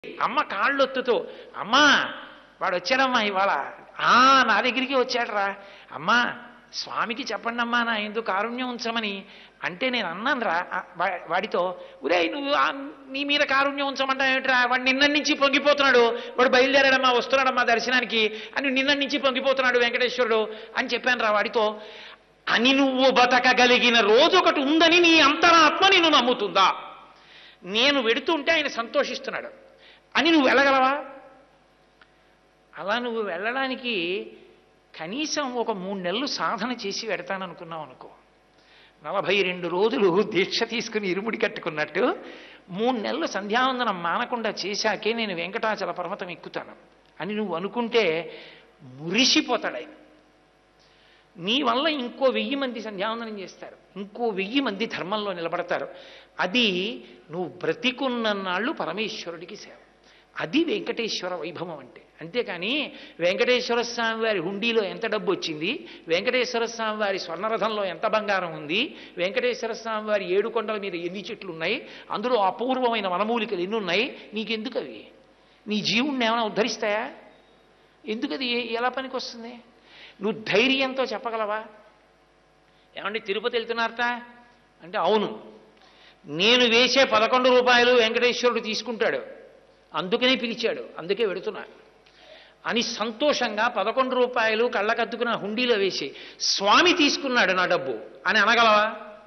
అమ్మ కాళ్ళొత్తుతో అమ్మా వాడు వచ్చాడమ్మా ఇవాళ ఆ నా దగ్గరికి వచ్చాడరా అమ్మా స్వామికి చెప్పండి అమ్మా నా ఎందుకు కారుణ్యం ఉంచమని అంటే నేను అన్నాను రా వాడితో ఒరే నువ్వు ఆ నీ మీద కారుణ్యం ఉంచమంటా ఏమిట్రా వాడు నిన్న నుంచి పొంగిపోతున్నాడు వాడు బయలుదేరాడమ్మా వస్తున్నాడమ్మా దర్శనానికి అని నిన్న నుంచి పొంగిపోతున్నాడు వెంకటేశ్వరుడు అని చెప్పాను రా వాడితో అని నువ్వు బతకగలిగిన రోజు ఒకటి ఉందని నీ అంతరాత్మ నిన్ను నమ్ముతుందా నేను వెడుతుంటే ఆయన సంతోషిస్తున్నాడు అని నువ్వు వెళ్ళగలవా అలా నువ్వు వెళ్ళడానికి కనీసం ఒక మూడు నెలలు సాధన చేసి వెడతాననుకున్నావు అనుకో నలభై రెండు రోజులు దీక్ష తీసుకుని ఇరుముడి కట్టుకున్నట్టు మూడు నెలలు సంధ్యావందనం మానకుండా చేశాకే నేను వెంకటాచల పర్వతం ఎక్కుతాను అని నువ్వు అనుకుంటే మురిసిపోతాడు ఆయన నీ వల్ల ఇంకో వెయ్యి మంది సంధ్యావందనం చేస్తారు ఇంకో వెయ్యి మంది ధర్మంలో నిలబడతారు అది నువ్వు బ్రతికున్న నాళ్ళు పరమేశ్వరుడికి సేవ అది వెంకటేశ్వర వైభవం అంటే అంతేకాని వెంకటేశ్వర స్వామి వారి హుండీలో ఎంత డబ్బు వచ్చింది వెంకటేశ్వర స్వామి వారి స్వర్ణరథంలో ఎంత బంగారం ఉంది వెంకటేశ్వర స్వామి వారి ఏడు కొండల మీద ఎన్ని చెట్లు ఉన్నాయి అందులో అపూర్వమైన వనమూలికలు ఎన్ని ఉన్నాయి నీకెందుకు అవి నీ జీవుణ్ణి ఏమైనా ఉద్ధరిస్తాయా ఎందుకు అది ఏ- ఎలా పనికి వస్తుంది నువ్వు ధైర్యంతో చెప్పగలవా ఏమండి తిరుపతి వెళ్తున్నారట అంటే అవును నేను వేసే పదకొండు రూపాయలు వెంకటేశ్వరుడు తీసుకుంటాడు అందుకనే పిలిచాడు అందుకే వెడుతున్నా అని సంతోషంగా పదకొండు రూపాయలు కళ్ళకద్దుకున్న హుండీలో వేసి స్వామి తీసుకున్నాడు నా డబ్బు అని అనగలవా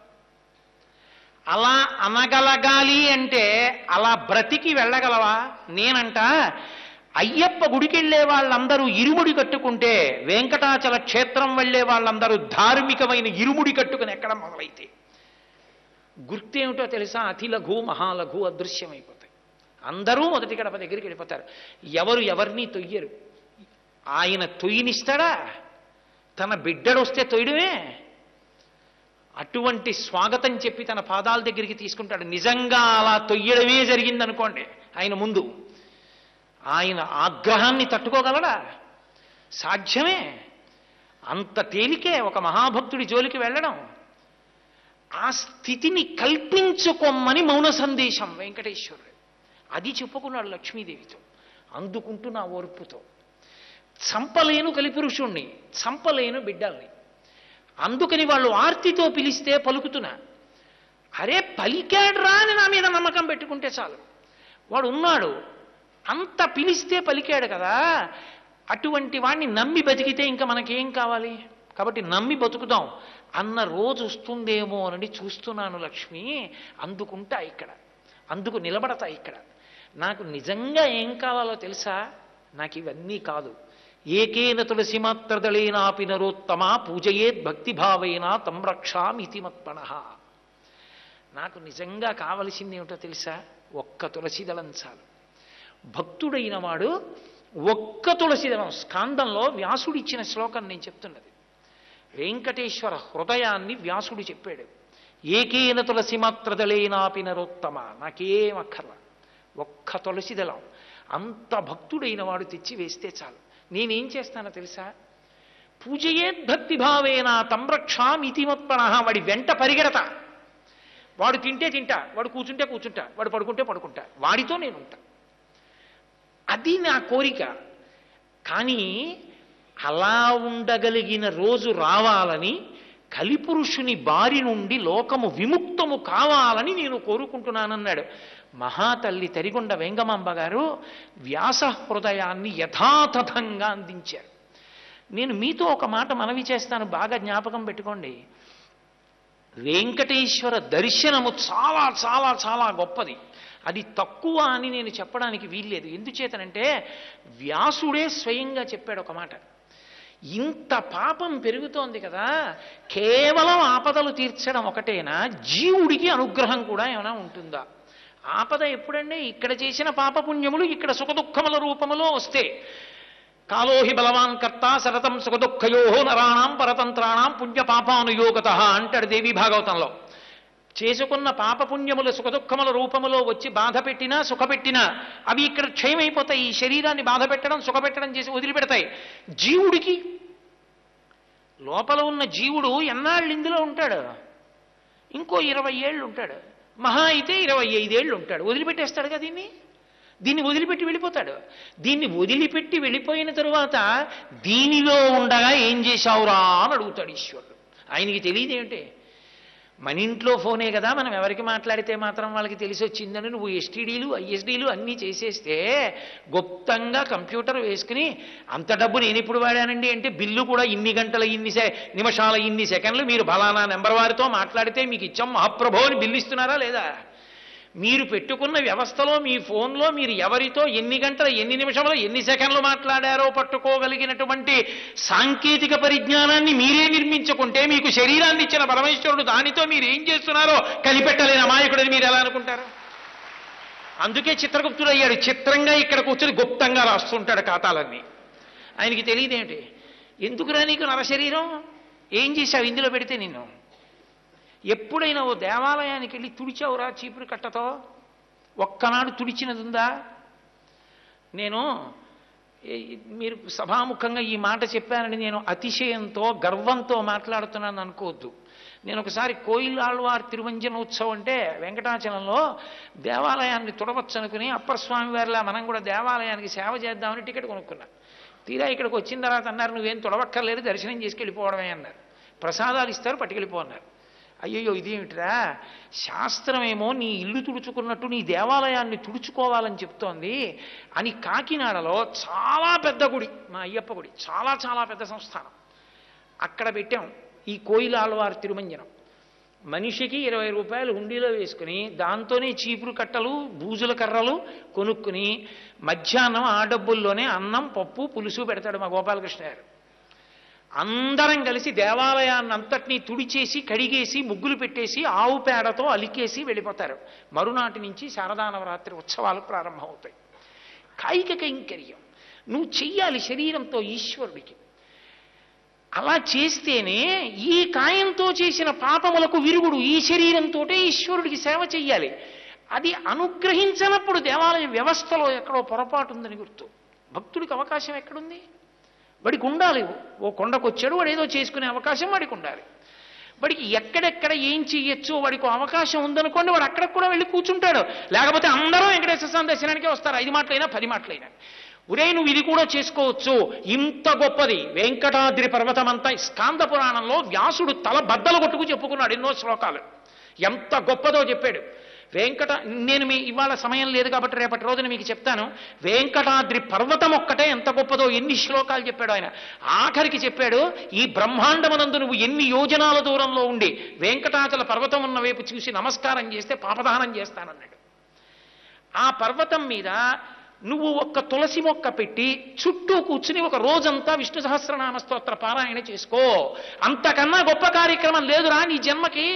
అలా అనగలగాలి అంటే అలా బ్రతికి వెళ్ళగలవా నేనంట అయ్యప్ప గుడికి వెళ్ళే వాళ్ళందరూ ఇరుముడి కట్టుకుంటే వెంకటాచల క్షేత్రం వెళ్ళే వాళ్ళందరూ ధార్మికమైన ఇరుముడి కట్టుకుని ఎక్కడ మొదలైతే గుర్తేమిటో తెలుసా అతి లఘు మహాలఘు అదృశ్యమైపోతాయి అందరూ మొదటి గడప దగ్గరికి వెళ్ళిపోతారు ఎవరు ఎవరిని తొయ్యరు ఆయన తొయ్యినిస్తాడా తన బిడ్డడు వస్తే తొయ్యడమే అటువంటి స్వాగతం చెప్పి తన పాదాల దగ్గరికి తీసుకుంటాడు నిజంగా అలా తొయ్యడమే జరిగిందనుకోండి ఆయన ముందు ఆయన ఆగ్రహాన్ని తట్టుకోగలడా సాధ్యమే అంత తేలికే ఒక మహాభక్తుడి జోలికి వెళ్ళడం ఆ స్థితిని కల్పించుకోమని మౌన సందేశం వెంకటేశ్వరుడు అది చెప్పుకున్నాడు లక్ష్మీదేవితో అందుకుంటున్న ఓర్పుతో చంపలేను కలిపురుషుణ్ణి చంపలేను బిడ్డల్ని అందుకని వాళ్ళు ఆర్తితో పిలిస్తే పలుకుతున్నా అరే పలికాడురా అని నా మీద నమ్మకం పెట్టుకుంటే చాలు వాడు ఉన్నాడు అంత పిలిస్తే పలికాడు కదా అటువంటి వాడిని నమ్మి బతికితే ఇంకా మనకేం కావాలి కాబట్టి నమ్మి బతుకుదాం అన్న రోజు వస్తుందేమో అని చూస్తున్నాను లక్ష్మి అందుకుంటా ఇక్కడ అందుకు నిలబడతా ఇక్కడ నాకు నిజంగా ఏం కావాలో తెలుసా నాకు ఇవన్నీ కాదు ఏకేన తులసి మాత్రదళేనాపి నరోత్తమ పూజయేద్ భక్తిభావేన తం రక్షామితి మత్పణ నాకు నిజంగా కావలసింది ఏమిటో తెలుసా ఒక్క తులసి దళం చాలు భక్తుడైన వాడు ఒక్క తులసి దళం స్కాందంలో వ్యాసుడిచ్చిన శ్లోకం నేను చెప్తున్నది వెంకటేశ్వర హృదయాన్ని వ్యాసుడు చెప్పాడు ఏకేన తులసి మాత్రదళేనాపి నరోత్తమ నాకేం అక్కర్లా ఒక్క తులసి దళం అంత భక్తుడైన వాడు తెచ్చి వేస్తే చాలు నేనేం చేస్తానో తెలుసా పూజయేద్భక్తి భావేన తంరక్షామితి మత్పణ వాడి వెంట పరిగెడతా వాడు తింటే తింటా వాడు కూర్చుంటే కూర్చుంటా వాడు పడుకుంటే పడుకుంటా వాడితో నేను ఉంటా అది నా కోరిక కానీ అలా ఉండగలిగిన రోజు రావాలని కలిపురుషుని బారి నుండి లోకము విముక్తము కావాలని నేను కోరుకుంటున్నానన్నాడు మహాతల్లి తరిగొండ వెంగమాంబ గారు వ్యాస హృదయాన్ని యథాతథంగా అందించారు నేను మీతో ఒక మాట మనవి చేస్తాను బాగా జ్ఞాపకం పెట్టుకోండి వెంకటేశ్వర దర్శనము చాలా చాలా చాలా గొప్పది అది తక్కువ అని నేను చెప్పడానికి వీల్లేదు ఎందుచేతనంటే వ్యాసుడే స్వయంగా చెప్పాడు ఒక మాట ఇంత పాపం పెరుగుతోంది కదా కేవలం ఆపదలు తీర్చడం ఒకటేనా జీవుడికి అనుగ్రహం కూడా ఏమైనా ఉంటుందా ఆపద ఎప్పుడంటే ఇక్కడ చేసిన పాపపుణ్యములు ఇక్కడ సుఖదుఖముల రూపములో వస్తే కాలోహి బలవాన్ కర్త సరతం సుఖదుఃఖయో నరాణం పరతంత్రాణం పుణ్య పాపానుయోగత అంటాడు దేవి భాగవతంలో చేసుకున్న పాపపుణ్యముల సుఖదుఖముల రూపములో వచ్చి బాధ పెట్టినా సుఖపెట్టినా అవి ఇక్కడ క్షయమైపోతాయి ఈ శరీరాన్ని బాధ పెట్టడం సుఖపెట్టడం చేసి వదిలిపెడతాయి జీవుడికి లోపల ఉన్న జీవుడు ఎన్నాళ్ళు ఇందులో ఉంటాడు ఇంకో ఇరవై ఏళ్ళు ఉంటాడు మహా అయితే ఇరవై ఐదేళ్ళు ఉంటాడు వదిలిపెట్టేస్తాడు కదా దీన్ని దీన్ని వదిలిపెట్టి వెళ్ళిపోతాడు దీన్ని వదిలిపెట్టి వెళ్ళిపోయిన తరువాత దీనిలో ఉండగా ఏం చేశావురా అని అడుగుతాడు ఈశ్వరుడు ఆయనకి తెలియదు ఏంటి మన ఇంట్లో ఫోనే కదా మనం ఎవరికి మాట్లాడితే మాత్రం వాళ్ళకి తెలిసి వచ్చిందని నువ్వు ఎస్టీడీలు ఐఎస్డీలు అన్నీ చేసేస్తే గుప్తంగా కంప్యూటర్ వేసుకుని అంత డబ్బు నేను ఇప్పుడు వాడానండి అంటే బిల్లు కూడా ఇన్ని గంటల ఇన్ని సె నిమిషాల ఇన్ని సెకండ్లు మీరు బలానా నెంబర్ వారితో మాట్లాడితే మీకు ఇచ్చాం మహాప్రభో అని బిల్లు ఇస్తున్నారా లేదా మీరు పెట్టుకున్న వ్యవస్థలో మీ ఫోన్లో మీరు ఎవరితో ఎన్ని గంటల ఎన్ని నిమిషంలో ఎన్ని సెకండ్లు మాట్లాడారో పట్టుకోగలిగినటువంటి సాంకేతిక పరిజ్ఞానాన్ని మీరే నిర్మించుకుంటే మీకు శరీరాన్ని ఇచ్చిన పరమేశ్వరుడు దానితో మీరు ఏం చేస్తున్నారో కనిపెట్టలేని అమాయకుడని మీరు ఎలా అనుకుంటారు అందుకే చిత్రగుప్తుడు అయ్యాడు చిత్రంగా ఇక్కడ కూర్చొని గుప్తంగా రాస్తుంటాడు ఖాతాలన్నీ ఆయనకి తెలియదేంటి ఎందుకురా నీకు నరశరీరం ఏం చేశావు ఇందులో పెడితే నిన్ను ఎప్పుడైనా ఓ దేవాలయానికి వెళ్ళి తుడిచావురా చీపురు కట్టతో ఒక్కనాడు తుడిచినది ఉందా నేను ఏ- మీరు సభాముఖంగా ఈ మాట చెప్పానని నేను అతిశయంతో గర్వంతో మాట్లాడుతున్నాను అనుకోవద్దు నేను ఒకసారి కోయిల్ ఆళ్వార్ తిరువంజనోత్సవం అంటే వెంకటాచలంలో దేవాలయాన్ని తుడవచ్చు అనుకుని అప్పర్ స్వామి వారిలా మనం కూడా దేవాలయానికి సేవ చేద్దామని టికెట్ కొనుక్కున్నా తీరా ఇక్కడికి వచ్చిన తర్వాత అన్నారు నువ్వేం తుడవక్కర్లేదు దర్శనం చేసుకెళ్ళిపోవడమే అన్నారు ప్రసాదాలు ఇస్తారు పట్టుకెళ్ళిపో అన్నారు అయ్యయ్యో ఇదేమిట్రా శాస్త్రమేమో నీ ఇల్లు తుడుచుకున్నట్టు నీ దేవాలయాన్ని తుడుచుకోవాలని చెప్తోంది అని కాకినాడలో చాలా పెద్ద గుడి మా అయ్యప్ప గుడి చాలా చాలా పెద్ద సంస్థానం అక్కడ పెట్టాం ఈ కోయిలాలవారి తిరుమంజనం మనిషికి ఇరవై రూపాయలు హుండీలో వేసుకుని దాంతోనే చీపురు కట్టలు బూజుల కర్రలు కొనుక్కుని మధ్యాహ్నం ఆ డబ్బుల్లోనే అన్నం పప్పు పులుసు పెడతాడు మా గోపాలకృష్ణ గారు అందరం కలిసి దేవాలయాన్ని అంతటినీ తుడిచేసి కడిగేసి ముగ్గులు పెట్టేసి ఆవు పేడతో అలికేసి వెళ్ళిపోతారు మరునాటి నుంచి శారదా నవరాత్రి ఉత్సవాలు ప్రారంభమవుతాయి కాయిక కైంకర్యం నువ్వు చెయ్యాలి శరీరంతో ఈశ్వరుడికి అలా చేస్తేనే ఈ కాయంతో చేసిన పాపములకు విరుగుడు ఈ శరీరంతో ఈశ్వరుడికి సేవ చెయ్యాలి అది అనుగ్రహించినప్పుడు దేవాలయ వ్యవస్థలో ఎక్కడో పొరపాటు ఉందని గుర్తు భక్తుడికి అవకాశం ఎక్కడుంది వాడికి ఉండాలి ఓ కొండకు వచ్చాడు వాడు ఏదో చేసుకునే అవకాశం వాడికి ఉండాలి వాడికి ఎక్కడెక్కడ ఏం చెయ్యొచ్చో వాడికి అవకాశం ఉందనుకోండి వాడు అక్కడికి కూడా వెళ్ళి కూర్చుంటాడు లేకపోతే అందరూ వెంకటేశ్వర స్వామి దర్శనానికే వస్తారు ఐదు మాటలైనా పది మాటలైనా ఒరే నువ్వు ఇది కూడా చేసుకోవచ్చు ఇంత గొప్పది వెంకటాద్రి పర్వతమంతా స్కాంద పురాణంలో వ్యాసుడు తల బద్దలు కొట్టుకు చెప్పుకున్నాడు ఎన్నో శ్లోకాలు ఎంత గొప్పదో చెప్పాడు వెంకట నేను మీ ఇవాళ సమయం లేదు కాబట్టి రేపటి రోజున మీకు చెప్తాను వెంకటాద్రి పర్వతం ఒక్కటే ఎంత గొప్పదో ఎన్ని శ్లోకాలు చెప్పాడు ఆయన ఆఖరికి చెప్పాడు ఈ బ్రహ్మాండమనందు నువ్వు ఎన్ని యోజనాల దూరంలో ఉండి వెంకటాచల పర్వతం ఉన్న వైపు చూసి నమస్కారం చేస్తే పాపదానం చేస్తానన్నాడు ఆ పర్వతం మీద నువ్వు ఒక్క తులసి మొక్క పెట్టి చుట్టూ కూర్చుని ఒక రోజంతా విష్ణు సహస్రనామ స్తోత్ర పారాయణ చేసుకో అంతకన్నా గొప్ప కార్యక్రమం లేదురా నీ జన్మకి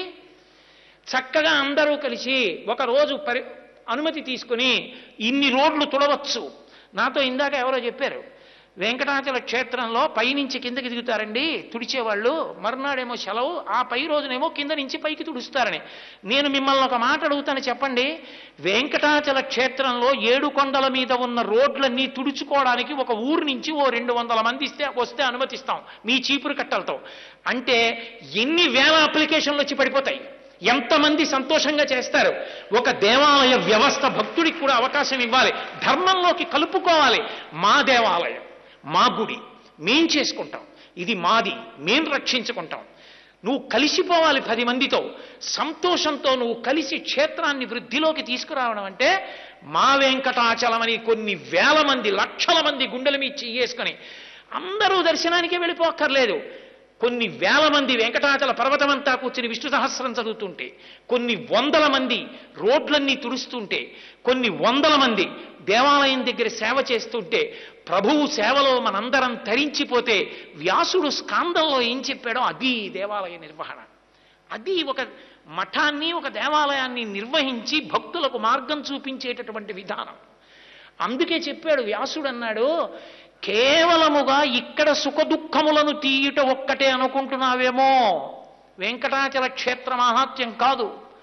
చక్కగా అందరూ కలిసి ఒక రోజు పరి అనుమతి తీసుకుని ఇన్ని రోడ్లు తుడవచ్చు నాతో ఇందాక ఎవరో చెప్పారు వెంకటాచల క్షేత్రంలో పైనుంచి కిందకి దిగుతారండి తుడిచేవాళ్ళు మరునాడేమో సెలవు ఆ పై రోజునేమో కింద నుంచి పైకి తుడుస్తారని నేను మిమ్మల్ని ఒక మాట అడుగుతాను చెప్పండి వెంకటాచల క్షేత్రంలో ఏడు కొండల మీద ఉన్న రోడ్లన్నీ తుడుచుకోవడానికి ఒక ఊరు నుంచి ఓ రెండు వందల మంది ఇస్తే వస్తే అనుమతిస్తాం మీ చీపురు కట్టలతో అంటే ఎన్ని వేల అప్లికేషన్లు వచ్చి పడిపోతాయి ఎంతమంది సంతోషంగా చేస్తారు ఒక దేవాలయ వ్యవస్థ భక్తుడికి కూడా అవకాశం ఇవ్వాలి ధర్మంలోకి కలుపుకోవాలి మా దేవాలయం మా గుడి మేం చేసుకుంటాం ఇది మాది మేం రక్షించుకుంటాం నువ్వు కలిసిపోవాలి పది మందితో సంతోషంతో నువ్వు కలిసి క్షేత్రాన్ని వృద్ధిలోకి తీసుకురావడం అంటే మా వెంకటాచలం అని కొన్ని వేల మంది లక్షల మంది గుండెల మీద చెయ్యేసుకొని అందరూ దర్శనానికే వెళ్ళిపోక్కర్లేదు కొన్ని వేల మంది వెంకటాచల పర్వతమంతా కూర్చుని విష్ణు సహస్రం చదువుతుంటే కొన్ని వందల మంది రోడ్లన్నీ తుడుస్తుంటే కొన్ని వందల మంది దేవాలయం దగ్గర సేవ చేస్తుంటే ప్రభువు సేవలో మనందరం తరించిపోతే వ్యాసుడు స్కాందంలో ఏం చెప్పాడో అది దేవాలయ నిర్వహణ అది ఒక మఠాన్ని ఒక దేవాలయాన్ని నిర్వహించి భక్తులకు మార్గం చూపించేటటువంటి విధానం అందుకే చెప్పాడు వ్యాసుడు అన్నాడు కేవలముగా ఇక్కడ సుఖదుఖములను తీయుట ఒక్కటే అనుకుంటున్నావేమో వెంకటాచల క్షేత్ర మహాత్యం కాదు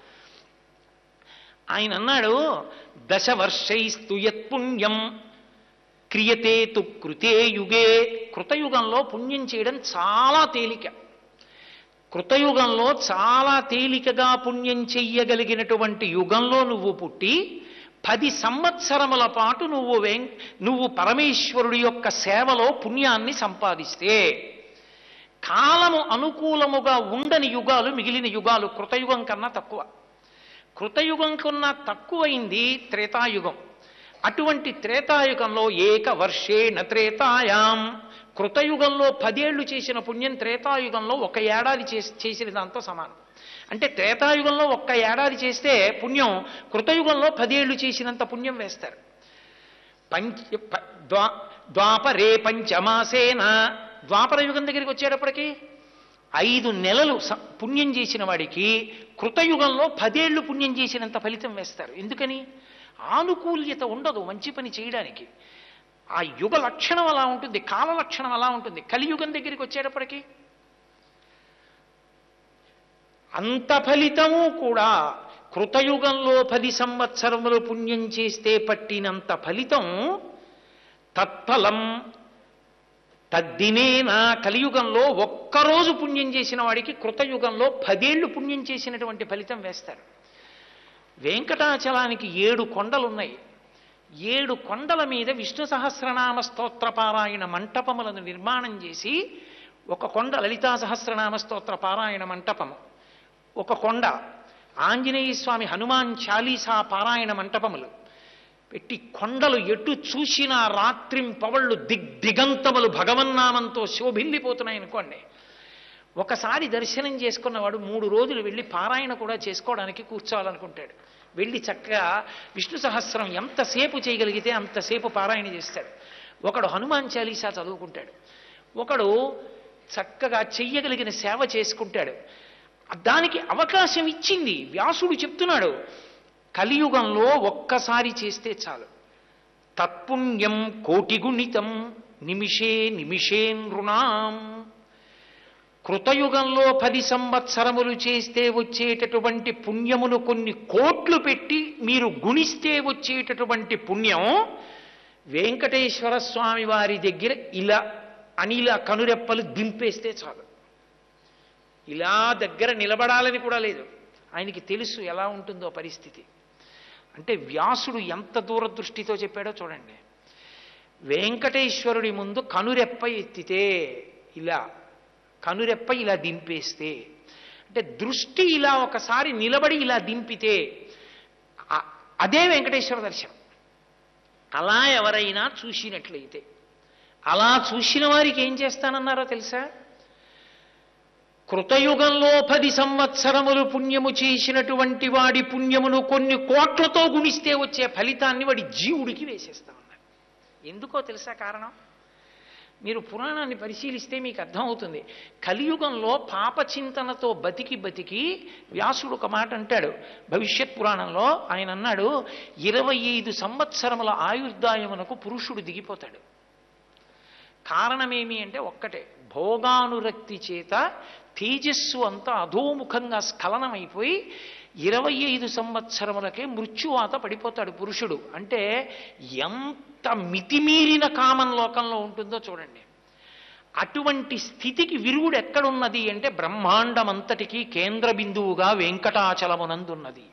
ఆయన అన్నాడు దశవర్షైస్తు యత్పుణ్యం క్రియతే తు కృతే యుగే కృతయుగంలో పుణ్యం చేయడం చాలా తేలిక కృతయుగంలో చాలా తేలికగా పుణ్యం చెయ్యగలిగినటువంటి యుగంలో నువ్వు పుట్టి పది సంవత్సరముల పాటు నువ్వు వెం నువ్వు పరమేశ్వరుడి యొక్క సేవలో పుణ్యాన్ని సంపాదిస్తే కాలము అనుకూలముగా ఉండని యుగాలు మిగిలిన యుగాలు కృతయుగం కన్నా తక్కువ కృతయుగం కన్నా తక్కువైంది త్రేతాయుగం అటువంటి త్రేతాయుగంలో ఏక వర్షేణ త్రేతాయాం కృతయుగంలో పదేళ్లు చేసిన పుణ్యం త్రేతాయుగంలో ఒక ఏడాది చేసి చేసిన దాంతో సమానం అంటే త్రేతాయుగంలో ఒక్క ఏడాది చేస్తే పుణ్యం కృతయుగంలో పదేళ్లు చేసినంత పుణ్యం వేస్తారు పంచ ప- ద్వా ద్వాపరే పంచమాసేన ద్వాపర యుగం దగ్గరికి వచ్చేటప్పటికి ఐదు నెలలు స- పుణ్యం చేసిన వాడికి కృతయుగంలో పదేళ్లు పుణ్యం చేసినంత ఫలితం వేస్తారు ఎందుకని ఆనుకూల్యత ఉండదు మంచి పని చేయడానికి ఆ యుగ లక్షణం అలా ఉంటుంది కాల లక్షణం అలా ఉంటుంది కలియుగం దగ్గరికి వచ్చేటప్పటికి అంత ఫలితము కూడా కృతయుగంలో పది సంవత్సరములు పుణ్యం చేస్తే పట్టినంత ఫలితం తత్ఫలం తద్దినేనా కలియుగంలో ఒక్కరోజు పుణ్యం చేసిన వాడికి కృతయుగంలో పదేళ్లు పుణ్యం చేసినటువంటి ఫలితం వేస్తారు వెంకటాచలానికి ఏడు కొండలున్నాయి ఏడు కొండల మీద విష్ణు సహస్రనామ స్తోత్ర పారాయణ మంటపములను నిర్మాణం చేసి ఒక కొండ లలితా సహస్రనామ స్తోత్ర పారాయణ మంటపము ఒక కొండ ఆంజనేయ స్వామి హనుమాన్ చాలీసా పారాయణ మంటపములు పెట్టి కొండలు ఎటు చూసినా రాత్రింపవళ్ళు దిగ్దిగంతములు భగవన్నామంతో శోభిల్లిపోతున్నాయి అనుకోండి ఒకసారి దర్శనం చేసుకున్నవాడు మూడు రోజులు వెళ్ళి పారాయణ కూడా చేసుకోవడానికి కూర్చోవాలనుకుంటాడు వెళ్ళి చక్కగా విష్ణు సహస్రం ఎంతసేపు చేయగలిగితే అంతసేపు పారాయణ చేస్తాడు ఒకడు హనుమాన్ చాలీసా చదువుకుంటాడు ఒకడు చక్కగా చెయ్యగలిగిన సేవ చేసుకుంటాడు దానికి అవకాశం ఇచ్చింది వ్యాసుడు చెప్తున్నాడు కలియుగంలో ఒక్కసారి చేస్తే చాలు తత్పుణ్యం కోటిగుణితం నిమిషే నిమిషే నృణాం కృతయుగంలో పది సంవత్సరములు చేస్తే వచ్చేటటువంటి పుణ్యమును కొన్ని కోట్లు పెట్టి మీరు గుణిస్తే వచ్చేటటువంటి పుణ్యం వెంకటేశ్వర స్వామి వారి దగ్గర ఇలా అనిల కనురెప్పలు దింపేస్తే చాలు ఇలా దగ్గర నిలబడాలని కూడా లేదు ఆయనకి తెలుసు ఎలా ఉంటుందో పరిస్థితి అంటే వ్యాసుడు ఎంత దూరదృష్టితో చెప్పాడో చూడండి వెంకటేశ్వరుడి ముందు కనురెప్ప ఎత్తితే ఇలా కనురెప్ప ఇలా దింపేస్తే అంటే దృష్టి ఇలా ఒకసారి నిలబడి ఇలా దింపితే ఆ- అదే వెంకటేశ్వర దర్శనం అలా ఎవరైనా చూసినట్లయితే అలా చూసిన వారికి ఏం చేస్తానన్నారో తెలుసా కృతయుగంలో పది సంవత్సరములు పుణ్యము చేసినటువంటి వాడి పుణ్యమును కొన్ని కోట్లతో గుణిస్తే వచ్చే ఫలితాన్ని వాడి జీవుడికి వేసేస్తా ఉన్నారు ఎందుకో తెలుసా కారణం మీరు పురాణాన్ని పరిశీలిస్తే మీకు అర్థమవుతుంది కలియుగంలో పాపచింతనతో బతికి బతికి వ్యాసుడు ఒక మాట అంటాడు భవిష్యత్ పురాణంలో ఆయన అన్నాడు ఇరవై ఐదు సంవత్సరముల ఆయుర్దాయమునకు పురుషుడు దిగిపోతాడు కారణమేమి అంటే ఒక్కటే భోగానురక్తి చేత తేజస్సు అంతా అధోముఖంగా స్ఖలనమైపోయి ఇరవై ఐదు సంవత్సరములకే మృత్యువాత పడిపోతాడు పురుషుడు అంటే ఎంత మితిమీరిన కామన్ లోకంలో ఉంటుందో చూడండి అటువంటి స్థితికి విరుగుడు ఎక్కడున్నది అంటే బ్రహ్మాండమంతటికీ కేంద్ర బిందువుగా వెంకటాచలమునందున్నది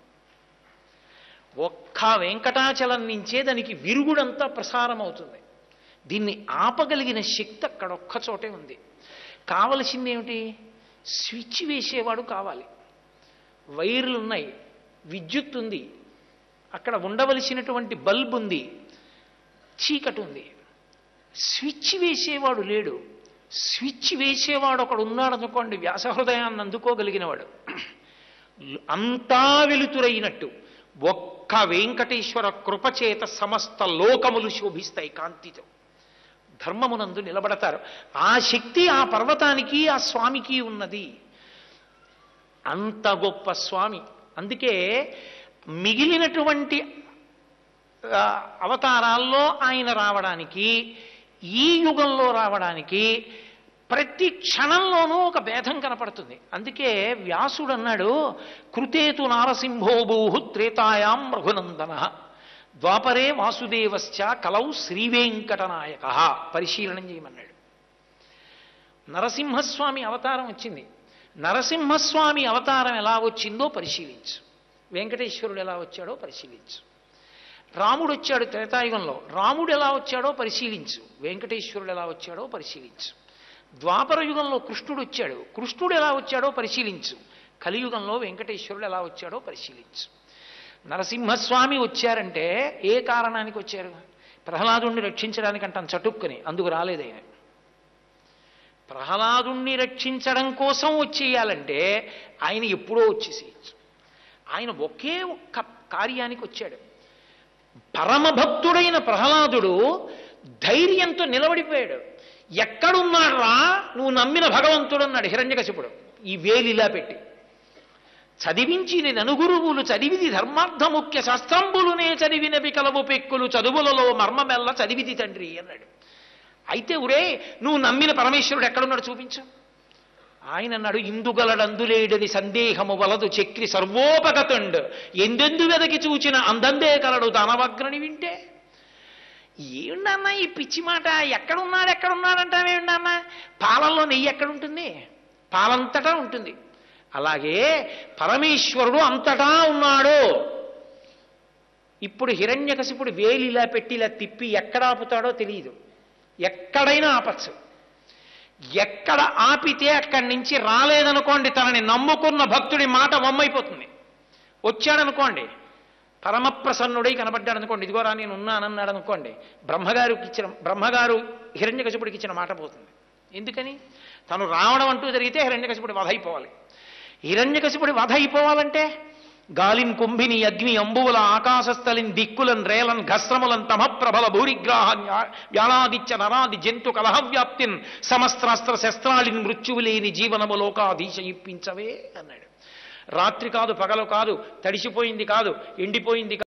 ఒక్క వెంకటాచలం నుంచే దానికి విరుగుడంతా ప్రసారం అవుతుంది దీన్ని ఆపగలిగిన శక్తి అక్కడ ఒక్క చోటే ఉంది కావలసింది ఏమిటి స్విచ్ వేసేవాడు కావాలి వైర్లు ఉన్నాయి విద్యుత్ ఉంది అక్కడ ఉండవలసినటువంటి బల్బ్ ఉంది చీకటి ఉంది స్విచ్ వేసేవాడు లేడు స్విచ్ వేసేవాడు ఒకడు ఉన్నాడు అనుకోండి వ్యాసహృదయాన్ని అందుకోగలిగినవాడు అంతా వెలుతురైనట్టు ఒక్క వెంకటేశ్వర కృపచేత సమస్త లోకములు శోభిస్తాయి కాంతితో ధర్మమునందు నిలబడతారు ఆ శక్తి ఆ పర్వతానికి ఆ స్వామికి ఉన్నది అంత గొప్ప స్వామి అందుకే మిగిలినటువంటి ఆ, అవతారాల్లో ఆయన రావడానికి ఈ యుగంలో రావడానికి ప్రతి క్షణంలోనూ ఒక భేదం కనపడుతుంది అందుకే వ్యాసుడు అన్నాడు కృతేతు నారసింహోభూహు త్రేతాయాం రఘునందన ద్వాపరే వాసుదేవశ్చ కలౌ శ్రీవేంకటనాయక పరిశీలనం చేయమన్నాడు నరసింహస్వామి అవతారం వచ్చింది నరసింహస్వామి అవతారం ఎలా వచ్చిందో పరిశీలించు వెంకటేశ్వరుడు ఎలా వచ్చాడో పరిశీలించు రాముడు వచ్చాడు త్రేతాయుగంలో రాముడు ఎలా వచ్చాడో పరిశీలించు వెంకటేశ్వరుడు ఎలా వచ్చాడో పరిశీలించు ద్వాపర యుగంలో కృష్ణుడు వచ్చాడు కృష్ణుడు ఎలా వచ్చాడో పరిశీలించు కలియుగంలో వెంకటేశ్వరుడు ఎలా వచ్చాడో పరిశీలించు నరసింహస్వామి వచ్చారంటే ఏ కారణానికి వచ్చారు ప్రహ్లాదుణ్ణి రక్షించడానికి అంటాం చటుక్కుని అందుకు రాలేదు ఆయన ప్రహ్లాదుణ్ణి రక్షించడం కోసం వచ్చేయాలంటే ఆయన ఎప్పుడో వచ్చేసేయచ్చు ఆయన ఒకే ఒక్క కార్యానికి వచ్చాడు పరమభక్తుడైన ప్రహ్లాదుడు ధైర్యంతో నిలబడిపోయాడు ఎక్కడున్నాడ్రా నువ్వు నమ్మిన భగవంతుడు అన్నాడు హిరణ్యకశిపుడు ఈ వేలిలా పెట్టి చదివించి ననుగురువులు చదివిది ధర్మార్థ ముఖ్య శాస్త్రంబులునే చదివినవి కలవు పెక్కులు చదువులలో మర్మమెల్ల చదివిది తండ్రి అన్నాడు అయితే ఉరే నువ్వు నమ్మిన పరమేశ్వరుడు ఎక్కడున్నాడు చూపించు ఆయన అన్నాడు ఇందుగలడందులేడని సందేహము వలదు చక్రి సర్వోపగతుండు ఎందెందు వెదకి చూచిన అందందే కలడు దానవగ్రని వింటే ఏమిటన్నా ఈ పిచ్చి మాట ఎక్కడున్నాడు ఎక్కడున్నాడంటావేమిటన్నా పాలల్లో నెయ్యి ఎక్కడుంటుంది పాలంతటా ఉంటుంది అలాగే పరమేశ్వరుడు అంతటా ఉన్నాడు ఇప్పుడు హిరణ్యకశిపుడు వేలి ఇలా పెట్టి ఇలా తిప్పి ఎక్కడ ఆపుతాడో తెలియదు ఎక్కడైనా ఆపచ్చు ఎక్కడ ఆపితే అక్కడి నుంచి రాలేదనుకోండి తనని నమ్ముకున్న భక్తుడి మాట వమ్మైపోతుంది వచ్చాడనుకోండి పరమప్రసన్నుడై కనబడ్డాడు అనుకోండి ఇదిగోరా నేను ఉన్నానన్నాడు అనుకోండి బ్రహ్మగారికి ఇచ్చిన బ్రహ్మగారు హిరణ్యకశిపుడికి ఇచ్చిన మాట పోతుంది ఎందుకని తను రావడం అంటూ జరిగితే హిరణ్యకశిపుడి వధ అయిపోవాలి హిరణ్యకశిపుడి వధ అయిపోవాలంటే గాలిన్ కుంభిని అగ్ని అంబువుల ఆకాశస్థలిన్ దిక్కులన్ రేలన్ ఘస్రములన్ తమ ప్రబల భూరిగ్రాహన్ వ్యాళాదిత్య నరాది జంతు కలహవ్యాప్తిన్ సమస్త్రాస్త్ర శస్త్రాలిన్ మృత్యువు లేని జీవనము లోకాధీశ ఇప్పించవే అన్నాడు రాత్రి కాదు పగలు కాదు తడిసిపోయింది కాదు ఎండిపోయింది